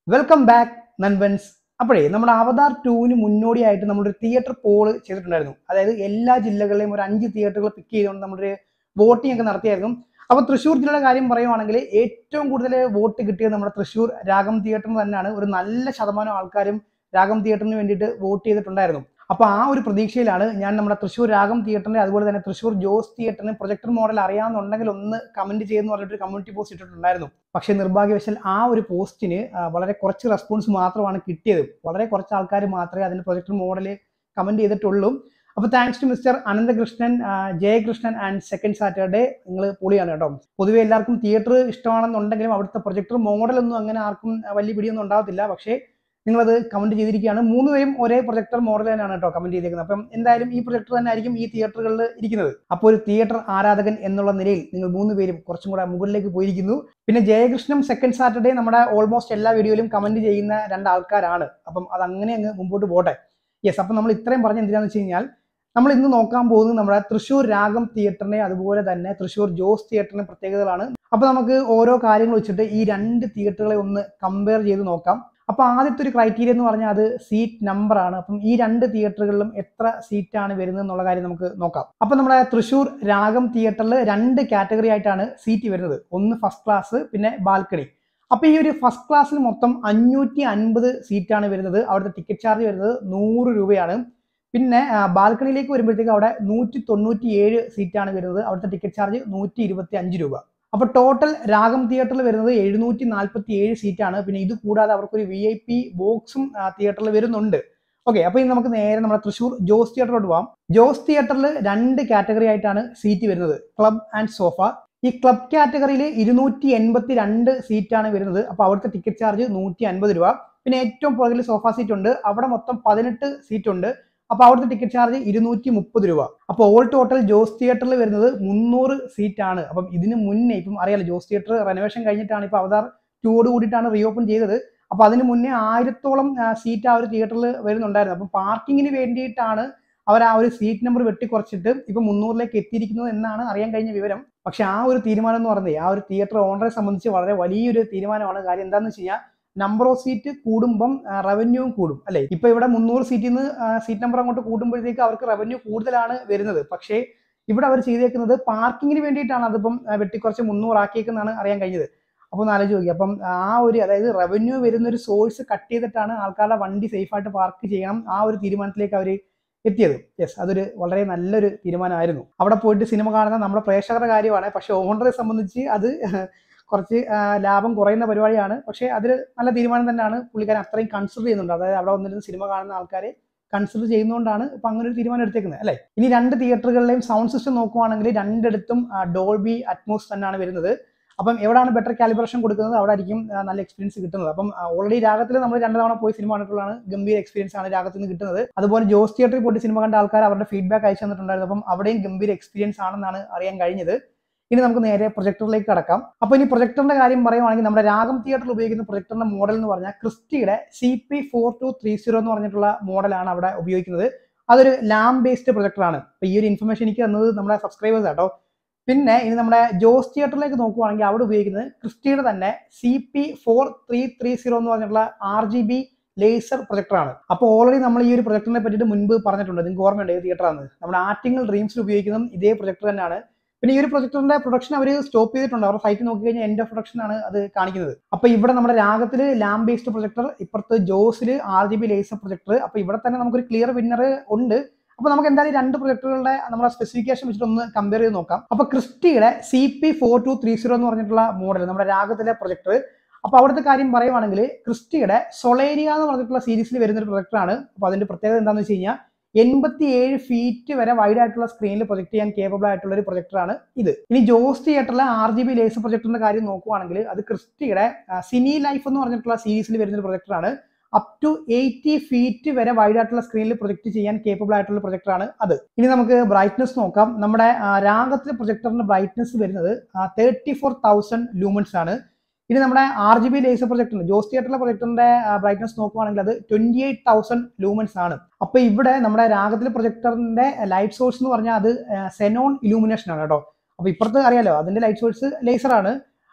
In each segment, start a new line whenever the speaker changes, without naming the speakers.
welcome back നൻവൻസ് അപ്പോഴേ നമ്മുടെ അവതാർ ടൂവിന് മുന്നോടിയായിട്ട് നമ്മളൊരു തിയേറ്റർ പോൾ ചെയ്തിട്ടുണ്ടായിരുന്നു അതായത് എല്ലാ ജില്ലകളിലെയും ഒരു അഞ്ച് തിയേറ്ററുകൾ പിക്ക് ചെയ്തുകൊണ്ട് നമ്മളൊരു വോട്ടിംഗ് ഒക്കെ നടത്തിയായിരുന്നു അപ്പോൾ തൃശ്ശൂർ ജില്ലയുടെ കാര്യം പറയുവാണെങ്കിൽ ഏറ്റവും കൂടുതൽ വോട്ട് കിട്ടിയത് നമ്മുടെ തൃശ്ശൂർ രാഗം തിയേറ്ററിന് തന്നെയാണ് ഒരു നല്ല ശതമാനം ആൾക്കാരും രാഗം തിയേറ്ററിന് വേണ്ടിയിട്ട് വോട്ട് ചെയ്തിട്ടുണ്ടായിരുന്നു അപ്പോൾ ആ ഒരു പ്രതീക്ഷയിലാണ് ഞാൻ നമ്മുടെ തൃശ്ശൂർ രാഗം തിയേറ്ററിന്റെ അതുപോലെ തന്നെ തൃശ്ശൂർ ജോസ് തിയേറ്ററിന് പ്രൊജക്ടർ മോഡൽ അറിയാമെന്നുണ്ടെങ്കിൽ ഒന്ന് കമന്റ് ചെയ്യുന്ന പറഞ്ഞിട്ട് കമ്മ്യൂണിറ്റി പോസ്റ്റ് ഇട്ടിട്ടുണ്ടായിരുന്നു പക്ഷേ നിർഭാഗ്യവശാൽ ആ ഒരു പോസ്റ്റിന് ആ, വളരെ കുറച്ച് റെസ്പോൺസ് മാത്രമാണ് കിട്ടിയത് വളരെ കുറച്ച് ആൾക്കാർ മാത്രമേ അതിന് പ്രൊജക്ടർ മോഡൽ കമന്റ് ചെയ്തിട്ടുള്ളൂ അപ്പോൾ താങ്ക്സ് ടു മിസ്റ്റർ അനന്തകൃഷ്ണൻ ആ, ജയകൃഷ്ണൻ ആൻഡ് സെക്കൻഡ് സാറ്റർഡേ നിങ്ങൾ പൊളിയാണ് കേട്ടോ പൊതുവെ എല്ലാവർക്കും തിയേറ്റർ ഇഷ്ടമാണെന്നുണ്ടെങ്കിലും അവിടുത്തെ പ്രൊജക്ടർ മോഡലൊന്നും അങ്ങനെ ആർക്കും ആ, വലിയ പിടിയൊന്നും ഉണ്ടാവത്തില്ല പക്ഷേ നിങ്ങളത് കമന്റ് ചെയ്തിരിക്കുകയാണ് മൂന്ന് പേരും ഒരേ പ്രൊജക്ടർ മോഡൽ തന്നെയാണ് കേട്ടോ കമന്റ് ചെയ്തിരിക്കുന്നത് അപ്പം എന്തായാലും ഈ പ്രൊജക്ടർ തന്നെ ആയിരിക്കും ഈ തിയേറ്ററുകളിൽ ഇരിക്കുന്നത് അപ്പോൾ ഒരു തിയേറ്റർ ആരാധകൻ എന്നുള്ള നിലയിൽ നിങ്ങൾ മൂന്ന് പേരും കുറച്ചും കൂടെ മുകളിലേക്ക് പോയിരിക്കുന്നു പിന്നെ ജയകൃഷ്ണൻ സെക്കൻഡ് സാറ്റർഡേ നമ്മുടെ ഓൾമോസ്റ്റ് എല്ലാ വീഡിയോയിലും കമന്റ് ചെയ്യുന്ന രണ്ട് ആൾക്കാരാണ് അപ്പം അത് അങ്ങനെ അങ്ങ് മുമ്പോട്ട് പോട്ടെ യെസ് അപ്പം നമ്മൾ ഇത്രയും പറഞ്ഞ എന്തിനാന്ന് വെച്ച് കഴിഞ്ഞാൽ നമ്മൾ ഇന്ന് നോക്കാൻ പോകുന്നത് നമ്മുടെ തൃശ്ശൂർ രാഗം തിയേറ്ററിനെ അതുപോലെ തന്നെ തൃശ്ശൂർ ജോസ് തിയേറ്ററിന്റെ പ്രത്യേകതകളാണ് അപ്പൊ നമുക്ക് ഓരോ കാര്യങ്ങൾ വെച്ചിട്ട് ഈ രണ്ട് തിയേറ്ററുകളെ ഒന്ന് കമ്പയർ ചെയ്ത് നോക്കാം അപ്പൊ ആദ്യത്തെ ഒരു ക്രൈറ്റീരിയ എന്ന് പറഞ്ഞാൽ അത് സീറ്റ് നമ്പർ ആണ് അപ്പം ഈ രണ്ട് തിയേറ്ററുകളിലും എത്ര സീറ്റ് ആണ് വരുന്നത് എന്നുള്ള കാര്യം നമുക്ക് നോക്കാം അപ്പൊ നമ്മുടെ തൃശ്ശൂർ രാഗം തിയേറ്ററിൽ രണ്ട് കാറ്റഗറി ആയിട്ടാണ് സീറ്റ് വരുന്നത് ഒന്ന് ഫസ്റ്റ് ക്ലാസ് പിന്നെ ബാൽക്കണി അപ്പൊ ഈ ഒരു ഫസ്റ്റ് ക്ലാസ്സിൽ മൊത്തം അഞ്ഞൂറ്റി അൻപത് സീറ്റാണ് വരുന്നത് അവിടുത്തെ ടിക്കറ്റ് ചാർജ് വരുന്നത് നൂറ് രൂപയാണ് പിന്നെ ആ, ബാൽക്കണിയിലേക്ക് വരുമ്പോഴത്തേക്ക് അവിടെ നൂറ്റി തൊണ്ണൂറ്റി ഏഴ് സീറ്റാണ് വരുന്നത് അവിടുത്തെ ടിക്കറ്റ് ചാർജ് നൂറ്റി ഇരുപത്തി അഞ്ച് രൂപ അപ്പൊ ടോട്ടൽ രാഗം തിയേറ്ററിൽ വരുന്നത് എഴുന്നൂറ്റി നാൽപ്പത്തി ഏഴ് സീറ്റാണ് പിന്നെ ഇത് കൂടാതെ അവർക്കൊരു വി ഐ പി ബോക്സും തിയേറ്ററിൽ വരുന്നുണ്ട് ഓക്കെ അപ്പൊ ഇനി നമുക്ക് നേരെ നമ്മുടെ തൃശ്ശൂർ ജോസ് തിയേറ്ററിലോട്ട് പോവാം ജോസ് തിയേറ്ററിൽ രണ്ട് കാറ്റഗറി ആയിട്ടാണ് സീറ്റ് വരുന്നത് ക്ലബ് ആൻഡ് സോഫ ഈ ക്ലബ് കാറ്റഗറിയിൽ ഇരുന്നൂറ്റി എൺപത്തി രണ്ട് സീറ്റാണ് വരുന്നത് അപ്പൊ അവിടുത്തെ ടിക്കറ്റ് ചാർജ് നൂറ്റി അൻപത് രൂപ പിന്നെ ഏറ്റവും പുറകിൽ സോഫ സീറ്റ് ഉണ്ട് അവിടെ മൊത്തം പതിനെട്ട് സീറ്റ് ഉണ്ട് അപ്പൊ അവിടുത്തെ ടിക്കറ്റ് ചാർജ് ഇരുന്നൂറ്റി മുപ്പത് രൂപ അപ്പൊ ഓൾ ടോട്ടൽ ജോസ് തിയേറ്ററിൽ വരുന്നത് മുന്നൂറ് സീറ്റ് ആണ് അപ്പം ഇതിന് മുന്നേ ഇപ്പം അറിയാലോ ജോസ് തിയേറ്റർ റെനോവേഷൻ കഴിഞ്ഞിട്ടാണ് ഇപ്പൊ അവതാർ ടൂവോട് കൂടിയിട്ടാണ് റീഓപ്പൺ ചെയ്തത് അപ്പൊ അതിന് മുന്നേ ആയിരത്തോളം സീറ്റ് ആ ഒരു തിയേറ്ററിൽ വരുന്നുണ്ടായിരുന്നു അപ്പം പാർക്കിങ്ങിന് വേണ്ടിയിട്ടാണ് അവർ ആ ഒരു സീറ്റ് നമ്പർ വെട്ടിക്കുറച്ചിട്ട് ഇപ്പൊ മുന്നൂറിലേക്ക് എത്തിയിരിക്കുന്നത് എന്നാണ് അറിയാൻ കഴിഞ്ഞ വിവരം പക്ഷെ ആ ഒരു തീരുമാനം എന്ന് പറഞ്ഞത് ആ ഒരു തിയേറ്റർ ഓണറെ സംബന്ധിച്ച് വളരെ വലിയൊരു തീരുമാനമാണ് കാര്യം എന്താണെന്ന് വെച്ച് കഴിഞ്ഞാൽ നമ്പർ ഓഫ് സീറ്റ് കൂടുമ്പം റവന്യൂവും കൂടും അല്ലെ ഇപ്പൊ ഇവിടെ മുന്നൂറ് സീറ്റിൽ നിന്ന് സീറ്റ് നമ്പർ അങ്ങോട്ട് കൂടുമ്പോഴത്തേക്ക് അവർക്ക് റവന്യൂ കൂടുതലാണ് വരുന്നത് പക്ഷേ ഇവിടെ അവർ ചെയ്തേക്കുന്നത് പാർക്കിങ്ങിന് വേണ്ടിയിട്ടാണ് അതിപ്പം ആ, വെട്ടിക്കുറച്ച് മുന്നൂറാക്കിയേക്കെന്നാണ് അറിയാൻ കഴിഞ്ഞത് അപ്പോൾ ഒന്ന് ആലോചിച്ച് നോക്കി അപ്പം ആ ഒരു അതായത് റവന്യൂ വരുന്ന ഒരു സോഴ്സ് കട്ട് ചെയ്തിട്ടാണ് ആൾക്കാരുടെ വണ്ടി സേഫായിട്ട് പാർക്ക് ചെയ്യണം ആ ഒരു തീരുമാനത്തിലേക്ക് അവർ എത്തിയത് യെസ് അതൊരു വളരെ നല്ലൊരു തീരുമാനമായിരുന്നു അവിടെ പോയിട്ട് സിനിമ കാണുന്ന നമ്മുടെ പ്രേക്ഷകരുടെ കാര്യമാണ് പക്ഷെ ഓണറെ സംബന്ധിച്ച് അത് കുറച്ച് ആ, ലാഭം കുറയുന്ന പരിപാടിയാണ് പക്ഷേ അതിൽ നല്ല തീരുമാനം തന്നെയാണ് പുള്ളിക്കാരൻ അത്രയും കൺസിഡർ ചെയ്യുന്നുണ്ട് അതായത് അവിടെ വന്നിരുന്ന് സിനിമ കാണുന്ന ആൾക്കാരെ കൺസിഡർ ചെയ്യുന്നതുകൊണ്ടാണ് ഇപ്പൊ അങ്ങനെ ഒരു തീരുമാനം എടുത്തേക്കുന്നത് അല്ലേ ഇനി രണ്ട് തിയേറ്ററുകളിലെയും സൗണ്ട് സിസ്റ്റം നോക്കുവാണെങ്കിൽ രണ്ടിടത്തും ഡോൾബി അറ്റ്മോസ് തന്നെയാണ് വരുന്നത് അപ്പം എവിടെയാണ് ബെറ്റർ കാലിബ്രേഷൻ കൊടുക്കുന്നത് അവിടെ ആയിരിക്കും ആ, നല്ല എക്സ്പീരിയൻസ് കിട്ടുന്നത് അപ്പം ഓൾറെഡി രാഗത്തിൽ നമ്മൾ രണ്ട് തവണ പോയി സിനിമ കണ്ടിട്ടുള്ളതാണ് ഗംഭീര എക്സ്പീരിയൻസ് ആണ് രാഗത്തിൽ നിന്ന് കിട്ടുന്നത് അതുപോലെ ജോസ് തിയേറ്ററിൽ പോയിട്ട് സിനിമ കണ്ട ആൾക്കാർ അവരുടെ ഫീഡ്ബാക്ക് അയച്ചു തന്നിട്ടുണ്ടായിരുന്നു അപ്പം അവിടെയും ഗംഭീര എക്സ്പീരിയൻസ് ആണെന്നാണ് അറിയാൻ കഴിഞ്ഞത് ഇനി നമുക്ക് നേരെ പ്രൊജക്ടറിലേക്ക് കടക്കാം അപ്പോൾ ഇനി പ്രൊജക്ടറിന്റെ കാര്യം പറയുവാണെങ്കിൽ നമ്മുടെ രാഗം തിയേറ്ററിൽ ഉപയോഗിക്കുന്ന പ്രൊജക്ടറിന്റെ മോഡൽ എന്ന് പറഞ്ഞാൽ ക്രിസ്റ്റിയുടെ C P four two three zero എന്ന് പറഞ്ഞിട്ടുള്ള മോഡലാണ് അവിടെ ഉപയോഗിക്കുന്നത് അതൊരു ലാം ബേസ്ഡ് പ്രൊജക്ടറാണ് അപ്പോൾ ഈ ഒരു ഇൻഫർമേഷൻ എനിക്ക് തന്നത് നമ്മുടെ സബ്സ്ക്രൈബേഴ്സ് ആട്ടോ പിന്നെ ഇനി നമ്മുടെ ജോസ് തിയേറ്ററിലേക്ക് നോക്കുവാണെങ്കിൽ അവിടെ ഉപയോഗിക്കുന്നത് ക്രിസ്റ്റിയുടെ തന്നെ C P four three three zero എന്ന് പറഞ്ഞിട്ടുള്ള ആർ ജി ബി ലേസർ പ്രൊജക്ടറാണ് അപ്പോൾ ഓൾറെഡി നമ്മൾ ഈ ഒരു പ്രൊജക്ടറിനെ പറ്റിയിട്ട് മുൻപ് പറഞ്ഞിട്ടുണ്ട് നിങ്ങൾക്ക് ഓർമ്മയുണ്ട് ഏത് തിയേറ്ററാണ് നമ്മുടെ ആറ്റിങ്ങൽ ഡ്രീംസിൽ ഉപയോഗിക്കുന്നതും ഇതേ പ്രൊജക്ടർ തന്നെയാണ് പിന്നെ ഈ ഒരു പ്രൊജക്ടറിന്റെ പ്രൊഡക്ഷൻ അവർ സ്റ്റോപ്പ് ചെയ്തിട്ടുണ്ട് അവരുടെ സൈറ്റ് നോക്കി കഴിഞ്ഞാൽ എൻഡ് ഓഫ് പ്രൊഡക്ഷൻ ആണ് അത് കാണിക്കുന്നത് അപ്പൊ ഇവിടെ നമ്മുടെ രാഗത്തിൽ ലാം ബേസ്ഡ് പ്രൊജക്ടർ ഇപ്പുറത്ത് ജോസിൽ R G B laser projector അപ്പൊ ഇവിടെ തന്നെ നമുക്കൊരു ക്ലിയർ വിന്നർ ഉണ്ട് അപ്പൊ നമുക്ക് എന്തായാലും രണ്ട് പ്രൊജക്ടറുകളുടെ നമ്മുടെ സ്പെസിഫിക്കേഷൻ വെച്ചിട്ട് ഒന്ന് കമ്പയർ ചെയ്ത് നോക്കാം അപ്പൊ ക്രിസ്റ്റിയുടെ C P four two three zero എന്ന് പറഞ്ഞിട്ടുള്ള മോഡൽ നമ്മുടെ രാഗത്തിലെ പ്രൊജക്ടർ അപ്പൊ അവിടുത്തെ കാര്യം പറയുവാണെങ്കിൽ ക്രിസ്റ്റിയുടെ സൊളേരിയ എന്ന് പറഞ്ഞിട്ടുള്ള സീരീസിൽ വരുന്ന ഒരു പ്രൊജക്ടറാണ് അപ്പൊ അതിന്റെ പ്രത്യേകത എന്താണെന്ന് വെച്ച് കഴിഞ്ഞാൽ എൺപത്തി ഏഴ് ഫീറ്റ് വരെ വൈഡ് ആയിട്ടുള്ള സ്ക്രീനിൽ പ്രൊജക്ട് ചെയ്യാൻ കേപ്പബിൾ ആയിട്ടുള്ള ഒരു പ്രൊജക്ടറാണ് ഇത് ഇനി ജോസ് തിയേറ്ററിലെ ആർ ജി ബി ലേസർ പ്രൊജക്ടറിന്റെ കാര്യം നോക്കുവാണെങ്കിൽ അത് ക്രിസ്റ്റിയുടെ സിനി ലൈഫ് എന്ന് പറഞ്ഞിട്ടുള്ള സീരീസിൽ വരുന്ന ഒരു പ്രൊജക്ടറാണ് അപ് ടു എയ്റ്റി ഫീറ്റ് വരെ വൈഡ് ആയിട്ടുള്ള സ്ക്രീനിൽ പ്രൊജക്ട് ചെയ്യാൻ കേപ്പബിൾ ആയിട്ടുള്ള പ്രൊജക്ടറാണ് അത് ഇനി നമുക്ക് ബ്രൈറ്റ്നസ് നോക്കാം നമ്മുടെ ആ, രാഗത്തിലെ പ്രൊജക്ടറിന്റെ ബ്രൈറ്റ്നസ് വരുന്നത് തേർട്ടി ഫോർ തൗസൻഡ് ലൂമൻസ് ആണ് ഇനി നമ്മുടെ ആർ ജി ബി ലേസർ പ്രൊജക്ടറിന്റെ ജോസ് തിയേറ്ററിലെ പ്രൊജക്ടറിന്റെ ബ്രൈറ്റ്നസ് നോക്കുവാണെങ്കിൽ അത് ട്വന്റി എയ്റ്റ് തൗസൻഡ് ലൂമൻസ് ആണ് അപ്പൊ ഇവിടെ നമ്മുടെ രാഗത്തിലെ പ്രൊജക്ടറിന്റെ ലൈറ്റ് സോഴ്സ് എന്ന് പറഞ്ഞാൽ അത് സെനോൺ ഇലൂമിനേഷൻ ആണ് കേട്ടോ അപ്പൊ ഇപ്പുറത്ത് അറിയാലോ അതിന്റെ ലൈറ്റ് സോഴ്സ് ലേസർ ആണ്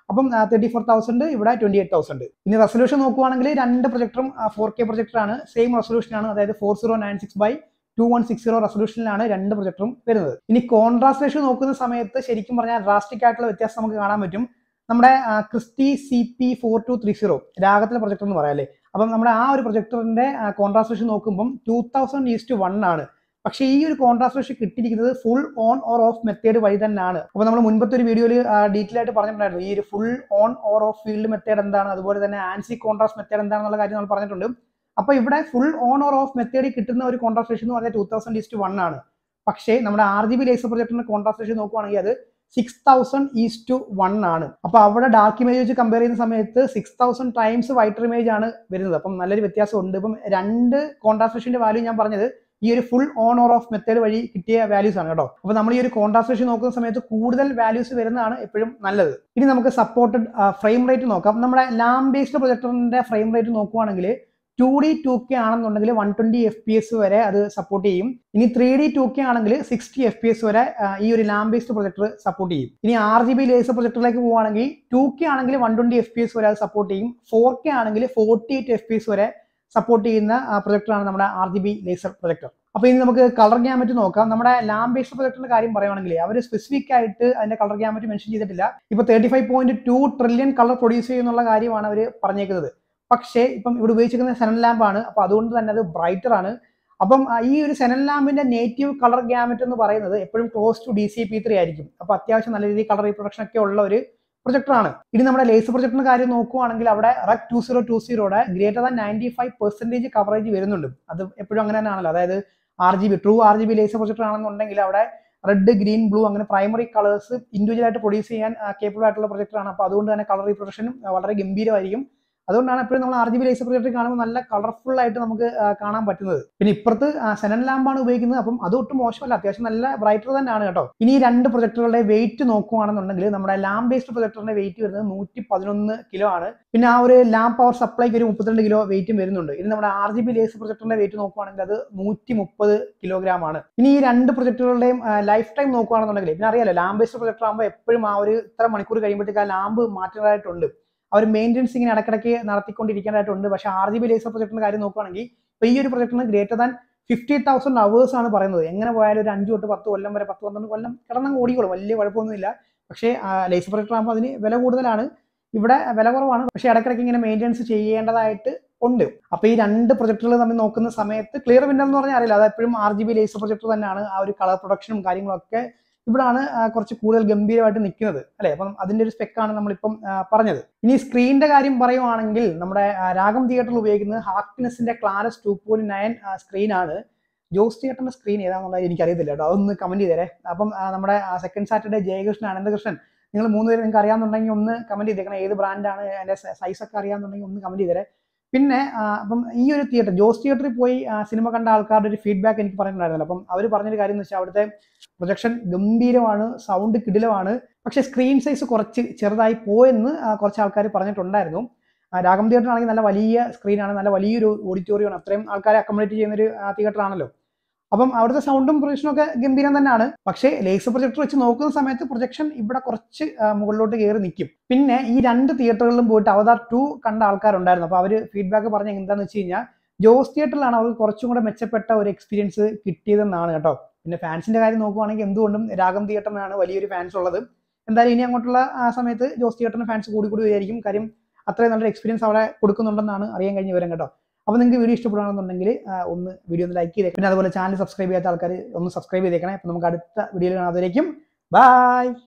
അപ്പം തേർട്ടി ഫോർ തൗസൻഡ് ഇവിടെ ട്വന്റി എയ്റ്റ് തൗസൻഡ് ഇനി റെസൊല്യൂഷൻ നോക്കുവാണെങ്കിൽ രണ്ട് പ്രൊജക്ടറും ഫോർ കെ പ്രൊജക്ടറാണ് സെയിം റെസൊല്യൂഷൻ ആണ് അതായത് four zero nine six by two one six zero റെസൊല്യൂഷനിലാണ് രണ്ട് പ്രൊജക്ടറും വരുന്നത് ഇനി കോൺട്രാസ്റ്റ് റേഷ്യോ നോക്കുന്ന സമയത്ത് ശരിക്കും പറഞ്ഞാൽ ഡ്രാസ്റ്റിക് ആയിട്ടുള്ള വ്യത്യാസം നമുക്ക് കാണാൻ പറ്റും നമ്മുടെ ആ, Christie C P four two three zero രാഗത്തിലെ പ്രൊജക്ടർ എന്ന് പറയാം അല്ലേ അപ്പം നമ്മുടെ ആ ഒരു പ്രൊജക്ടറിന്റെ കോൺട്രാസ്റ്റ് റേഷ്യോ നോക്കുമ്പോൾ ടൂ തൗസൻഡ് ഈസ്റ്റ് വൺ ആണ് പക്ഷേ ഈ ഒരു കോൺട്രാസ്റ്റ് റേഷ്യോ കിട്ടിയിരിക്കുന്നത് full on or off method വഴി തന്നെയാണ് അപ്പോൾ നമ്മൾ മുൻപത്തെ ഒരു വീഡിയോയിൽ ഡീറ്റെയിൽ ആയിട്ട് പറഞ്ഞിട്ടുണ്ടായിരുന്നു ഈ ഒരു full on or off field method എന്താണ് അതുപോലെ തന്നെ ആൻസി കോൺട്രാസ്റ്റ് മെത്തേഡ് എന്താണെന്നുള്ള കാര്യം നമ്മൾ പറഞ്ഞിട്ടുണ്ട് അപ്പോൾ ഇവിടെ ഫുൾ ഓൺ ഓർ ഓഫ് മെത്തേഡിൽ കിട്ടുന്ന ഒരു കോൺട്രാസ്റ്റ് റേഷ്യോ എന്ന് പറഞ്ഞാൽ ടൂ തൗസൻഡ് ഈസ്റ്റ് വൺ ആണ് പക്ഷേ നമ്മുടെ ആർ ജി ബി ലേസർ പ്രൊജക്ടറിന്റെ കോൺട്രാസ്റ്റ് റേഷ്യോ നോക്കുവാണെങ്കിൽ അത് six thousand is to one ആണ് അപ്പൊ അവിടെ ഡാർക്ക് ഇമേജ് വെച്ച് കമ്പയർ ചെയ്യുന്ന സമയത്ത് six thousand times whiter image ആണ് വരുന്നത് അപ്പം നല്ലൊരു വ്യത്യാസം ഉണ്ട് ഇപ്പം രണ്ട് കോൺട്രാസ്ട്രേഷന്റെ വാല്യൂ ഞാൻ പറഞ്ഞത് ഈ ഒരു full on or off method വഴി കിട്ടിയ വാല്യൂസ് ആണ് കേട്ടോ അപ്പൊ നമ്മൾ ഈ ഒരു കോൺട്രാസ്ട്രേഷൻ നോക്കുന്ന സമയത്ത് കൂടുതൽ വാല്യൂസ് വരുന്നതാണ് എപ്പോഴും നല്ലത് ഇനി നമുക്ക് സപ്പോർട്ടഡ് ഫ്രെയിം റേറ്റ് നോക്കാം നമ്മുടെ ലാം ബേസ്ഡ് പ്രൊജക്ടറിന്റെ ഫ്രെയിം റേറ്റ് നോക്കുവാണെങ്കിൽ ടു ഡി ടു കെ ആണെന്നുണ്ടെങ്കിൽ one twenty F P S വരെ അത് സപ്പോർട്ട് ചെയ്യും ഇനി ത്രീ ഡി ടു കെ ആണെങ്കിൽ സിക്സ്റ്റി എഫ് പി എസ് വരെ ആ, ഈ ഒരു ലാം ബേസ്ഡ് പ്രൊജക്ടർ സപ്പോർട്ട് ചെയ്യും ഇനി ആർ ജി ബി ലേസർ പ്രൊജക്ടറിലേക്ക് പോവുകയാണെങ്കിൽ ടു കെ ആണെങ്കിൽ one twenty F P S വരെ അത് സപ്പോർട്ട് ചെയ്യും ഫോർ കെ ആണെങ്കിൽ forty eight F P S വരെ സപ്പോർട്ട് ചെയ്യുന്ന പ്രൊജക്ടറാണ് നമ്മുടെ R G B laser projector അപ്പൊ ഇനി നമുക്ക് കളർ ഗ്യാമറ്റ് നോക്കാം നമ്മുടെ ലാം ബേസ്ഡ് പ്രൊജക്ടറിന്റെ കാര്യം പറയുവാണെങ്കിൽ അവർ സ്പെസിഫിക് ആയിട്ട് അതിന്റെ കളർ ഗ്യാമറ്റ് മെൻഷൻ ചെയ്തിട്ടില്ല ഇപ്പൊ thirty five point two trillion colour produce ചെയ്യുന്നുള്ള കാര്യമാണ് അവർ പറഞ്ഞേക്കുന്നത് പക്ഷേ ഇപ്പം ഇവിടെ ഉപയോഗിച്ചിരിക്കുന്ന സെനൻ ലാമ്പ് ആണ് അപ്പൊ അതുകൊണ്ട് തന്നെ അത് ബ്രൈറ്റർ ആണ് അപ്പം ആ, ഈ ഒരു സെനൻ ലാമ്പിന്റെ നേറ്റീവ് കളർ ഗ്യാമറ്റ് എന്ന് പറയുന്നത് എപ്പോഴും close to D C P three ആയിരിക്കും അപ്പൊ അത്യാവശ്യം നല്ല രീതിയിൽ കളർ റീപ്രൊഡക്ഷൻ ഒക്കെ ഉള്ള ഒരു പ്രൊജക്ടർ ആണ് ഇനി നമ്മുടെ ലേസർ പ്രൊജക്ടറിന്റെ കാര്യം നോക്കുവാണെങ്കിൽ അവിടെ റെക് ടു സീറോ ടു സീറോയുടെ greater than ninety five percentage coverage വരുന്നുണ്ട് അത് എപ്പോഴും അങ്ങനെ തന്നെയാണല്ലോ അതായത് R G B true R G B laser projector ആണെന്നുണ്ടെങ്കിൽ അവിടെ റെഡ് ഗ്രീൻ ബ്ലൂ അങ്ങനെ പ്രൈമറി കളേഴ്സ് ഇൻഡിവിജ്വൽ ആയിട്ട് പ്രൊഡ്യൂസ് ചെയ്യാൻ കേപ്പബിൾ ആയിട്ടുള്ള പ്രൊജക്ടർ ആണ് അപ്പോൾ അതുകൊണ്ട് തന്നെ കളർ റീപ്രൊഡക്ഷനും വളരെ ഗംഭീരമായിരിക്കും അതുകൊണ്ടാണ് എപ്പോഴും നമ്മൾ R G B laser projector കാണുമ്പോൾ നല്ല കളർഫുൾ ആയിട്ട് നമുക്ക് ആ, കാണാൻ പറ്റുന്നത് പിന്നെ ഇപ്പുറത്ത് സെനൻ ലാമ്പാണ് ഉപയോഗിക്കുന്നത് അപ്പം അത് ഒട്ടും മോശമല്ല അത്യാവശ്യം നല്ല ബ്രൈറ്റർ തന്നെയാണ് കേട്ടോ ഇനി ഈ രണ്ട് പ്രൊജക്ടറുകളുടെ വെയിറ്റ് നോക്കുകയാണെന്നുണ്ടെങ്കിൽ നമ്മുടെ ലാം ബേസ്ഡ് പ്രൊജക്ടറിന്റെ വെയിറ്റ് വരുന്നത് നൂറ്റി പതിനൊന്ന് കിലോ ആണ് പിന്നെ ആ ഒരു ലാം പവർ സപ്ലൈക്ക് ഒരു മുപ്പത്തിരണ്ട് കിലോ വെയിറ്റും വരുന്നുണ്ട് ഇനി നമ്മുടെ ആർ ജി ബി ലേസർ പ്രൊജക്ടറിന്റെ വെയിറ്റ് നോക്കുകയാണെങ്കിൽ അത് നൂറ്റി മുപ്പത് കിലോഗ്രാം ആണ് ഇനി ഈ രണ്ട് പ്രൊജക്ടറുകളുടെയും ലൈഫ് ടൈം നോക്കുകയാണെന്നുണ്ടെങ്കിൽ പിന്നെ അറിയാലോ ലാം ബേസ്ഡ് പ്രൊജക്ടർ ആകുമ്പോൾ എപ്പോഴും ആ ഒരു ഇത്ര മണിക്കൂർ കഴിയുമ്പോഴത്തേക്ക് ആ ലാമ്പ് മാറ്റേണ്ടതായിട്ടുണ്ട് ആ ഒരു മെയിൻ്റെനൻസ് ഇങ്ങനെ ഇടയ്ക്കിടയ്ക്ക് നടത്തിക്കൊണ്ടിരിക്കേണ്ടതായിട്ടുണ്ട് പക്ഷേ ആർ ജി ബി ലേസർ പ്രൊജക്ടറിന്റെ കാര്യം നോക്കുകയാണെങ്കിൽ ഇപ്പോൾ ഈ ഒരു പ്രൊജക്ടറിന് greater than fifty thousand hours ആണ് പറയുന്നത് എങ്ങനെ പോയാലും ഒരു അഞ്ച് തൊട്ട് പത്ത് കൊല്ലം വരെ പത്ത് പന്ത്രണ്ട് കൊല്ലം കിടന്നങ്ങ് ഓടിക്കോളും വലിയ കുഴപ്പമൊന്നുമില്ല പക്ഷേ ലേസർ പ്രൊജക്ടർ ആകുമ്പോൾ അതിന് വില കൂടുതലാണ് ഇവിടെ വില കുറവാണ് പക്ഷേ ഇടയ്ക്കിടയ്ക്ക് ഇങ്ങനെ മെയിൻ്റെനൻസ് ചെയ്യേണ്ടതായിട്ട് ഉണ്ട് അപ്പൊ ഈ രണ്ട് പ്രൊജക്ടറുകൾ തമ്മിൽ നോക്കുന്ന സമയത്ത് ക്ലിയർ വിൻഡർ എന്ന് പറഞ്ഞാൽ അറിയില്ല അത് എപ്പോഴും R G B laser projector തന്നെയാണ് ആ ഒരു കളർ പ്രൊഡക്ഷനും കാര്യങ്ങളൊക്കെ ഇവിടാണ് ആ, കുറച്ച് കൂടുതൽ ഗംഭീരമായിട്ട് നിൽക്കുന്നത് അല്ലെ അപ്പം അതിന്റെ ഒരു സ്പെക്കാണ് നമ്മളിപ്പം ആ, പറഞ്ഞത് ഇനി സ്ക്രീനിന്റെ കാര്യം പറയുവാണെങ്കിൽ നമ്മുടെ ആ, രാഗം തിയേറ്ററിൽ ഉപയോഗിക്കുന്നത് ഹാർട്ട്നെസിന്റെ Clarus two point nine screen ആണ് ജോസ് തിയേറ്ററിന്റെ സ്ക്രീൻ ഏതാണെന്നുള്ളത് എനിക്കറിയത്തില്ല കേട്ടോ അതൊന്ന് കമന്റ് ചെയ്തേരെ അപ്പം ആ, നമ്മുടെ സെക്കൻഡ് സാറ്റർഡേ ജയകൃഷ്ണൻ അനന്തകൃഷ്ണൻ നിങ്ങൾ മൂന്ന് പേര് നിങ്ങൾക്ക് അറിയാമെന്നുണ്ടെങ്കിൽ ഒന്ന് കമന്റ് ചെയ്തേക്കണം ഏത് ബ്രാൻഡാണ് അതിന്റെ സൈസ് ഒക്കെ അറിയാമെന്നുണ്ടെങ്കിൽ ഒന്ന് കമന്റ് ചെയ്തേരെ പിന്നെ ആ, അപ്പം ഈ ഒരു തിയേറ്റർ ജോസ് തിയേറ്ററിൽ പോയി ആ, സിനിമ കണ്ട ആൾക്കാരുടെ ഒരു ഫീഡ്ബാക്ക് എനിക്ക് പറഞ്ഞിട്ടുണ്ടായിരുന്നല്ലോ അപ്പം അവർ പറഞ്ഞൊരു കാര്യം എന്ന് വെച്ചാൽ അവിടുത്തെ പ്രൊജക്ഷൻ ഗംഭീരമാണ് സൗണ്ട് കിടിലമാണ് പക്ഷേ സ്ക്രീൻ സൈസ് കുറച്ച് ചെറുതായി പോയെന്ന് ആ, കുറച്ച് ആൾക്കാർ പറഞ്ഞിട്ടുണ്ടായിരുന്നു ആ, രാഗം തിയേറ്റർ ആണെങ്കിൽ നല്ല വലിയ സ്ക്രീനാണ് നല്ല വലിയൊരു ഓഡിറ്റോറിയമാണ് അത്രയും ആൾക്കാരെ അക്കോമഡേറ്റ് ചെയ്യുന്ന ഒരു തിയേറ്റർ ആണല്ലോ അപ്പം അവിടുത്തെ സൗണ്ടും പ്രൊജക്ഷനും ഒക്കെ ഗംഭീരം തന്നെയാണ് പക്ഷേ ലേസർ പ്രൊജക്ടർ വെച്ച് നോക്കുന്ന സമയത്ത് പ്രൊജക്ഷൻ ഇവിടെ കുറച്ച് ആ, മുകളിലോട്ട് കയറി നിൽക്കും പിന്നെ ഈ രണ്ട് തിയേറ്ററുകളിലും പോയിട്ട് അവതാർ ടു കണ്ട ആൾക്കാരുണ്ടായിരുന്നു അപ്പോൾ അവർ ഫീഡ്ബാക്ക് പറഞ്ഞ എന്താണെന്ന് വെച്ച് കഴിഞ്ഞാൽ ജോസ് തിയേറ്ററിലാണ് അവർക്ക് കുറച്ചും കൂടെ മെച്ചപ്പെട്ട ഒരു എക്സ്പീരിയൻസ് കിട്ടിയതെന്നാണ് കേട്ടോ പിന്നെ ഫാൻസിന്റെ കാര്യം നോക്കുവാണെങ്കിൽ എന്തുകൊണ്ടും രാഗം തിയേറ്ററിനാണ് വലിയൊരു ഫാൻസ് ഉള്ളത് എന്തായാലും ഇനി അങ്ങോട്ടുള്ള ആ സമയത്ത് ജോസ് തിയേറ്ററിന് ഫാൻസ് കൂടി കൂടി വരികയായിരിക്കും കാര്യം അത്രയും നല്ലൊരു എക്സ്പീരിയൻസ് അവിടെ കൊടുക്കുന്നുണ്ടെന്നാണ് അറിയാൻ കഴിഞ്ഞ വിവരം കേട്ടോ അപ്പോൾ നിങ്ങൾക്ക് വീഡിയോ ഇഷ്ടപ്പെടുകയാണെന്നുണ്ടെങ്കിൽ ആ, ഒന്ന് വീഡിയോ ഒന്ന് ലൈക്ക് ചെയ്തേക്കും പിന്നെ അതുപോലെ ചാനൽ സബ്സ്ക്രൈബ് ചെയ്യാത്ത ആൾക്കാർ ഒന്ന് സബ്സ്ക്രൈബ് ചെയ്തേക്കണേ അപ്പോൾ നമുക്ക് അടുത്ത വീഡിയോയിൽ കാണാതിരിക്കും ബൈ